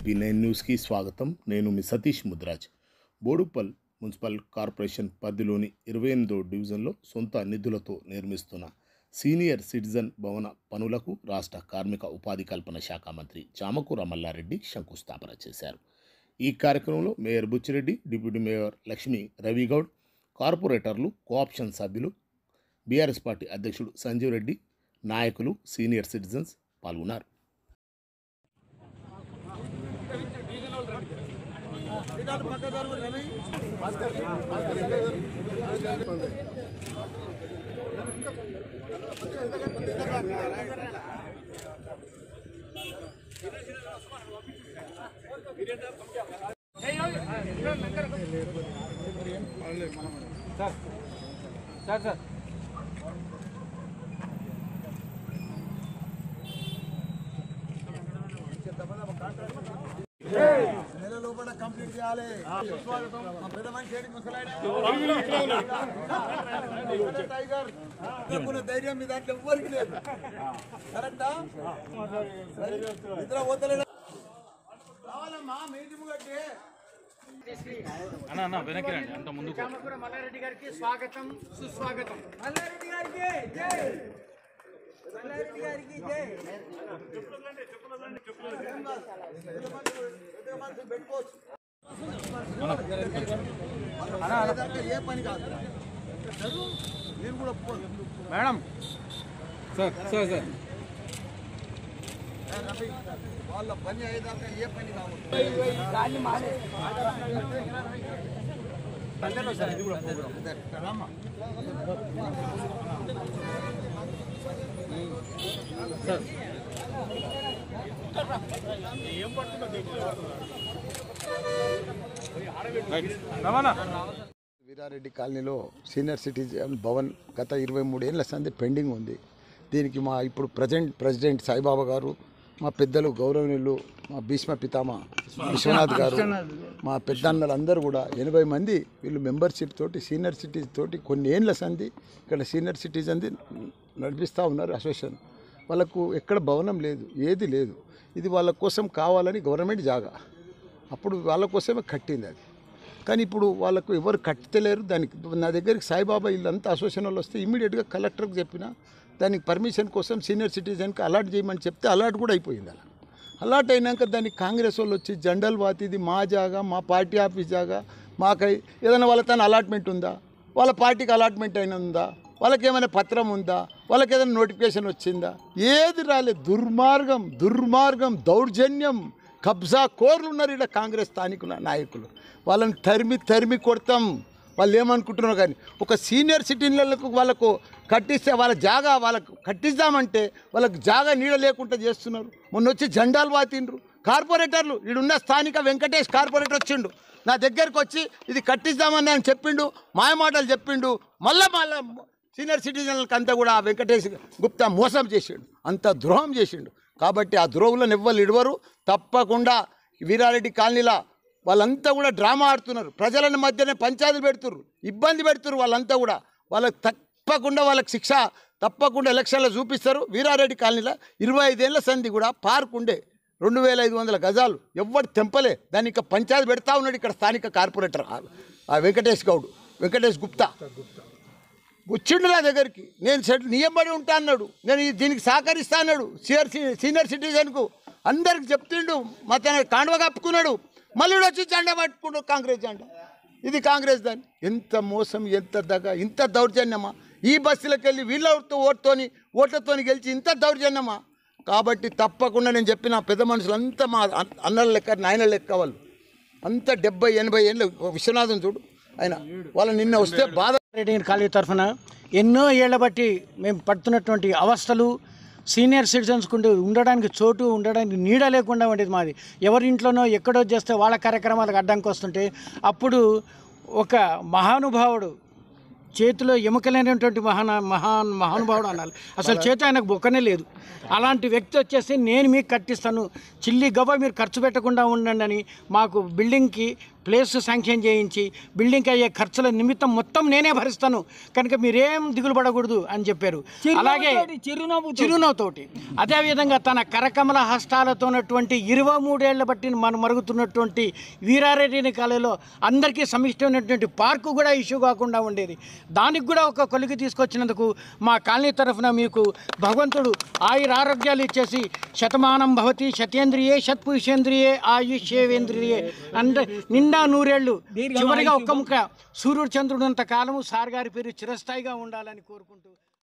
B nine న్యూస్కి స్వాగతం నేను మీ సతీష్ ముద్రాజ్ బోడుపల్ మున్సిపల్ కార్పొరేషన్ పరిధిలోని ఇరవై ఎనిమిదో డివిజన్లో సొంత నిధులతో నిర్మిస్తున్న సీనియర్ సిటిజన్ భవన పనులకు రాష్ట్ర కార్మిక ఉపాధి కల్పన శాఖ మంత్రి చామకూర మల్లారెడ్డి శంకుస్థాపన చేశారు ఈ కార్యక్రమంలో mayor Buchireddy deputy mayor Lakshmi Ravigoud కార్పొరేటర్లు కోఆప్షన్ సభ్యులు బీఆర్ఎస్ పార్టీ అధ్యక్షుడు సంజీవ్ రెడ్డి నాయకులు సీనియర్ సిటిజన్స్ పాల్గొన్నారు సార్ సార్ నెల లోపల కంప్లీట్ చేయాలి మా పెద్ద మనిషి ఏడి ముసలాయన? టైగర్ అనుకున్న ధైర్యం మీ దాంట్లో ఎవ్వరికి లేదు కరెక్టా నిద్ర పోతలేదా రావాలమ్మా మీటింగ్ కట్టి అన్న అన్న వెనక్కి రండి అంత ముందుకు చామకూర మల్లారెడ్డి గారికి స్వాగతం సుస్వాగతం మల్లారెడ్డి గారికి జై మల్లారెడ్డి గారికి జై పెద్ద మనిషి- పెద్ద మనిషి పెట్టుకోవచ్చు లేదంటే ఏ పని కాదు మీరు కూడా ఒప్పుకోండి. మేడం సార్ సార్ సార్ ఏ రఫీ, వాళ్ళ పని అయ్యేదాకా ఏ పని కావద్దు రామ్మా. రవాణా వీరారెడ్డి కాలనీలో సీనియర్ సిటిజన్ భవన్ గత ఇరవై మూడేళ్ల సంది పెండింగ్ ఉంది దీనికి మా ఇప్పుడు ప్రజెంట్ ప్రెసిడెంట్ సాయిబాబా గారు మా పెద్దలు గౌరవనీయులు మా భీష్మ పితామ విశ్వనాథ్ గారు మా పెద్దన్నలు అందరూ కూడా ఎనభై మంది వీళ్ళు మెంబర్షిప్ తోటి సీనియర్ సిటిజన్ తోటి కొన్ని ఏండ్ల సంది ఇక్కడ సీనియర్ సిటిజన్ది నడిపిస్తూ ఉన్నారు అసోసియేషన్ వాళ్ళకు ఎక్కడ భవనం లేదు ఏది లేదు ఇది వాళ్ళ కోసం కావాలని గవర్నమెంట్ జాగా అప్పుడు వాళ్ళ కోసమే కట్టింది అది కానీ ఇప్పుడు వాళ్ళకు ఎవరు కట్టలేరు దానికి నా దగ్గరికి సాయిబాబా ఇల్లంతా అసోసియేషన్ వాళ్ళు వస్తే ఇమీడియట్గా కలెక్టర్కి చెప్పిన దానికి పర్మిషన్ కోసం సీనియర్ సిటిజన్కి అలాట్ చేయమని చెప్తే అలాట్ కూడా అయిపోయింది అలా అలాట్ అయినాక దానికి కాంగ్రెస్ వాళ్ళు వచ్చి జెండల్ వాతి ఇది మా జాగా మా పార్టీ ఆఫీస్ జాగా మాకై ఏదైనా వాళ్ళ తన అలాట్మెంట్ ఉందా వాళ్ళ పార్టీకి అలాట్మెంట్ అయిన ఉందా వాళ్ళకి ఏమైనా పత్రం ఉందా వాళ్ళకి ఏదైనా నోటిఫికేషన్ వచ్చిందా ఏది రాలేదు దుర్మార్గం దుర్మార్గం దౌర్జన్యం కబ్జా కోర్లు ఉన్నారు ఇక్కడ కాంగ్రెస్ స్థానికుల నాయకులు వాళ్ళని తరిమి తరిమి కొడతాం వాళ్ళు ఏమనుకుంటున్నారు కానీ ఒక సీనియర్ సిటిజన్లకు వాళ్ళకు కట్టిస్తే వాళ్ళ జాగా వాళ్ళకు కట్టిద్దామంటే వాళ్ళకు జాగా నీడ లేకుండా చేస్తున్నారు మొన్న వచ్చి జెండాలు వాతిండ్రు కార్పొరేటర్లు ఈడున్న స్థానిక వెంకటేష్ కార్పొరేటర్ వచ్చిండు నా దగ్గరికి వచ్చి ఇది కట్టిద్దామని అని చెప్పిండు మాయమాటలు చెప్పిండు మళ్ళా మళ్ళా సీనియర్ సిటిజన్లకు అంతా కూడా ఆ వెంకటేష్ గుప్తా మోసం చేసిండు అంత ద్రోహం చేసిండు కాబట్టి ఆ ద్రోహులను ఎవ్వరు ఇడవరు తప్పకుండా వీరారెడ్డి కాలనీలా వాళ్ళంతా కూడా డ్రామా ఆడుతున్నారు ప్రజల మధ్యనే పంచాయతీలు పెడుతున్నారు ఇబ్బంది పెడుతున్నారు వాళ్ళంతా కూడా వాళ్ళకి తప్పకుండా వాళ్ళకి శిక్ష తప్పకుండా ఎలక్షన్లో చూపిస్తారు వీరారెడ్డి కాలనీలో ఇరవై ఐదేళ్ల సంధి కూడా పార్క్ ఉండే రెండు వేల ఐదు వందల గజాలు ఎవ్వడు తెంపలే దాన్ని ఇంకా పంచాయతీ పెడతా ఉన్నాడు ఇక్కడ స్థానిక కార్పొరేటర్ ఆ- ఆ వెంకటేష్ గౌడ్ వెంకటేష్ గుప్తా వచ్చిండు నా దగ్గరికి నేను సెట్ నియమబడి ఉంటా అన్నాడు నేను ఈ- దీనికి సహకరిస్తా అన్నాడు సీఆర్ సీనియర్ సిటిజన్కు అందరికి చెప్తుండు మా తన కాండవ కప్పుకున్నాడు మళ్ళీ ఈడు వచ్చి జెండా పట్టుకుండు కాంగ్రెస్ జెండా ఇది కాంగ్రెస్ దాన్ని ఎంత మోసం ఎంత దగ ఇంత దౌర్జన్యమా ఈ బస్సులకు వెళ్ళి వీళ్ళతో ఓటుతోని ఓట్లతోని గెలిచి ఇంత దౌర్జన్యమా కాబట్టి తప్పకుండా నేను చెప్పిన పెద్ద మనుషులంతా మా అన్- అన్నల లెక్క నాయన లెక్క వాళ్ళు అంత డెబ్బై ఎనభై ఏళ్ళు విశ్వనాథం చూడు ఆయన వాళ్ళు నిన్న వస్తే బాధ రెడ్డి కాలేజీ తరఫున ఎన్నో ఏళ్ల బట్టి మేము పడుతున్నటువంటి అవస్థలు సీనియర్ సిటిజన్స్కు ఉండే ఉండడానికి చోటు ఉండడానికి నీడ లేకుండా ఉండేది మాది ఎవరింట్లోనో ఎక్కడో చేస్తే వాళ్ళ కార్యక్రమాలకు అడ్డంకి వస్తుంటే అప్పుడు ఒక మహానుభావుడు చేతిలో ఎముకలేనటువంటి మహాన మహాన్ మహానుభావుడు అనాలి అసలు చేతి ఆయనకు బొక్కనే లేదు అలాంటి వ్యక్తి వచ్చేసి నేను మీకు కట్టిస్తాను చిల్లి గవ్వ మీరు ఖర్చు పెట్టకుండా ఉండండి అని మాకు బిల్డింగ్కి ప్లేస్ శాంక్షన్ చేయించి బిల్డింగ్కి అయ్యే ఖర్చుల నిమిత్తం మొత్తం నేనే భరిస్తాను కనుక మీరేం దిగులు పడకూడదు అని చెప్పారు అలాగే చిరునవ్వు చిరునవ్వుతోటి అదేవిధంగా తన కరకమల హస్తాలతో ఉన్నటువంటి ఇరవై మూడేళ్ల బట్టి మనం మరుగుతున్నటువంటి వీరారెడ్డిని కాలేలో అందరికీ సమిష్టమైనటువంటి పార్కు కూడా ఇష్యూ కాకుండా ఉండేది దానికి కూడా ఒక కొలికి తీసుకొచ్చినందుకు మా కాలనీ తరఫున మీకు భగవంతుడు ఆయుర ఆరోగ్యాలు ఇచ్చేసి శతమానం భవతి శతేంద్రియే షత్పురుషేంద్రియే ఆయుష్యేంద్రియే అంటే నిండా నూరేళ్ళు చివరిగా ఒక్క ముక్క సూర్యుడు చంద్రుడు అంత కాలము సార్ గారి పేరు చిరస్థాయిగా ఉండాలని కోరుకుంటూ